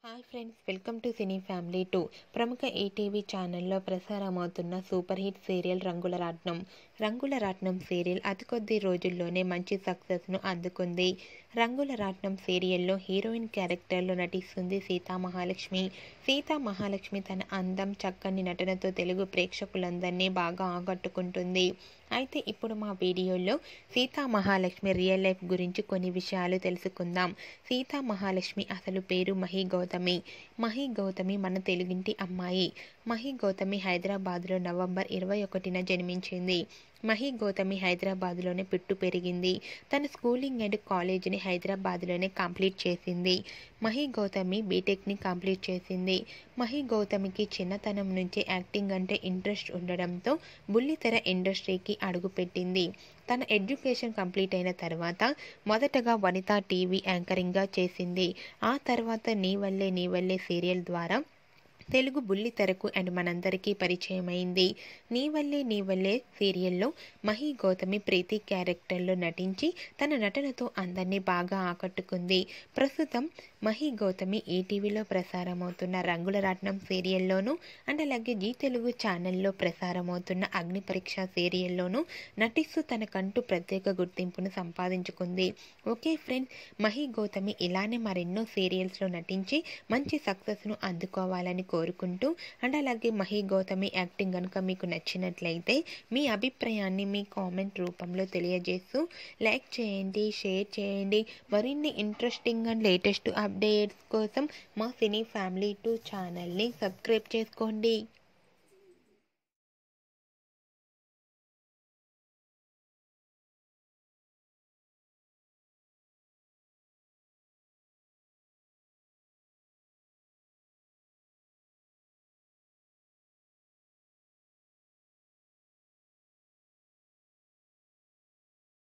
hi friends welcome to cine family two ప్రముఖ ETV ఛానల్లో ప్రసారమవుతున్న సూపర్ హిట్ సీరియల్ రంగుల రాట్నం రంగుల రాట్నం సీరియల్ అతి కొద్ది రోజుల్లోనే మంచి సక్సెస్ను అందుకుంది రంగుల రాట్నం సీరియల్లో హీరోయిన్ క్యారెక్టర్లో నటిస్తుంది సీతా మహాలక్ష్మి సీతా మహాలక్ష్మి తన అందం చక్కని నటనతో తెలుగు ప్రేక్షకులందరినీ బాగా ఆకట్టుకుంటుంది అయితే ఇప్పుడు మా వీడియోలో సీతా మహాలక్ష్మి రియల్ లైఫ్ గురించి కొన్ని విషయాలు తెలుసుకుందాం సీతా మహాలక్ష్మి అసలు పేరు మహి గౌతమి మహి గౌతమి మన తెలుగింటి అమ్మాయి మహి గౌతమి హైదరాబాద్లో నవంబర్ ఇరవై ఒకటిన జన్మించింది మహి గౌతమి హైదరాబాద్లోనే పుట్టు పెరిగింది తన స్కూలింగ్ అండ్ కాలేజీని హైదరాబాద్లోనే కంప్లీట్ చేసింది మహి గౌతమి బీటెక్ని కంప్లీట్ చేసింది మహి గౌతమికి చిన్నతనం నుంచే యాక్టింగ్ అంటే ఇంట్రెస్ట్ ఉండడంతో బుల్లితెర ఇండస్ట్రీకి అడుగుపెట్టింది తన ఎడ్యుకేషన్ కంప్లీట్ అయిన తర్వాత మొదటగా వనితా టీవీ యాంకరింగ్గా చేసింది ఆ తర్వాత నీ వల్లే నీ వల్లే సీరియల్ ద్వారా తెలుగు బుల్లి తెరకు అండ్ మనందరికీ పరిచయం అయింది నీ వల్లే నీ వల్లే సీరియల్లో మహి గౌతమి ప్రీతి క్యారెక్టర్లో నటించి తన నటనతో అందరినీ బాగా ఆకట్టుకుంది ప్రస్తుతం మహి గౌతమి ఈటీవీలో ప్రసారమవుతున్న రంగుల రాట్నం సీరియల్లోనూ అండ్ అలాగే జీ తెలుగు ఛానల్లో ప్రసారమవుతున్న అగ్ని పరీక్ష సీరియల్లోనూ నటిస్తూ తనకంటూ ప్రత్యేక గుర్తింపును సంపాదించుకుంది ఓకే ఫ్రెండ్స్ మహి గౌతమి ఇలానే మరెన్నో సీరియల్స్లో నటించి మంచి సక్సెస్ను అందుకోవాలని కోరుకుంటూ అండ్ అలాగే మహి గౌతమి యాక్టింగ్ కనుక మీకు నచ్చినట్లయితే మీ అభిప్రాయాన్ని మీ కామెంట్ రూపంలో తెలియజేస్తూ లైక్ చేయండి షేర్ చేయండి మరిన్ని ఇంట్రెస్టింగ్ అండ్ లేటెస్ట్ అప్డేట్స్ కోసం మా సినీ ఫ్యామిలీ టూ ఛానల్ని సబ్స్క్రైబ్ చేసుకోండి